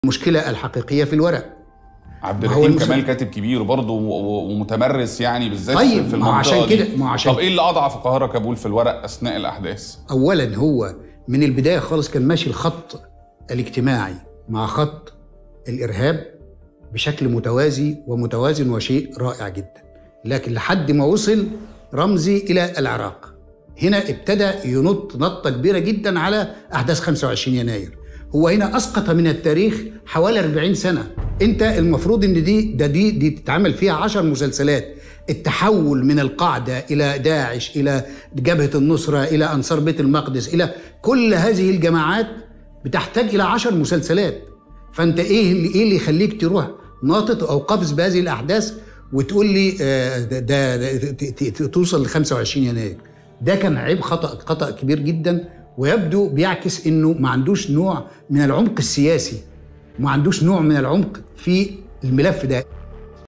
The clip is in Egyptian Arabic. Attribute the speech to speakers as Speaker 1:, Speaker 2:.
Speaker 1: المشكله الحقيقيه في الورق
Speaker 2: عبد
Speaker 1: ما هو
Speaker 2: الرحيم
Speaker 1: المس-
Speaker 2: كمال كاتب كبير برضه و- و- ومتمرس يعني بالذات
Speaker 1: طيب،
Speaker 2: في
Speaker 1: ما هو
Speaker 2: المنطقه
Speaker 1: عشان
Speaker 2: دي.
Speaker 1: كده- ما هو عشان
Speaker 2: طب ايه اللي اضعف القاهره كابول في الورق اثناء الاحداث؟
Speaker 1: اولا هو من البدايه خالص كان ماشي الخط الاجتماعي مع خط الارهاب بشكل متوازي ومتوازن وشيء رائع جدا لكن لحد ما وصل رمزي الى العراق هنا ابتدى ينط نطه كبيره جدا على احداث 25 يناير هو هنا اسقط من التاريخ حوالي 40 سنه انت المفروض ان دي ده دي دي تتعمل فيها 10 مسلسلات التحول من القاعده الى داعش الى جبهه النصره الى انصار بيت المقدس الى كل هذه الجماعات بتحتاج الى 10 مسلسلات فانت ايه اللي ايه اللي يخليك تروح ناطط او قفز بهذه الاحداث وتقول لي آه، ده, ده, ده ت- ت- توصل ل 25 يناير ده كان عيب خطا خطا كبير جدا ويبدو بيعكس انه ما عندوش نوع من العمق السياسي ما عندوش نوع من العمق في الملف ده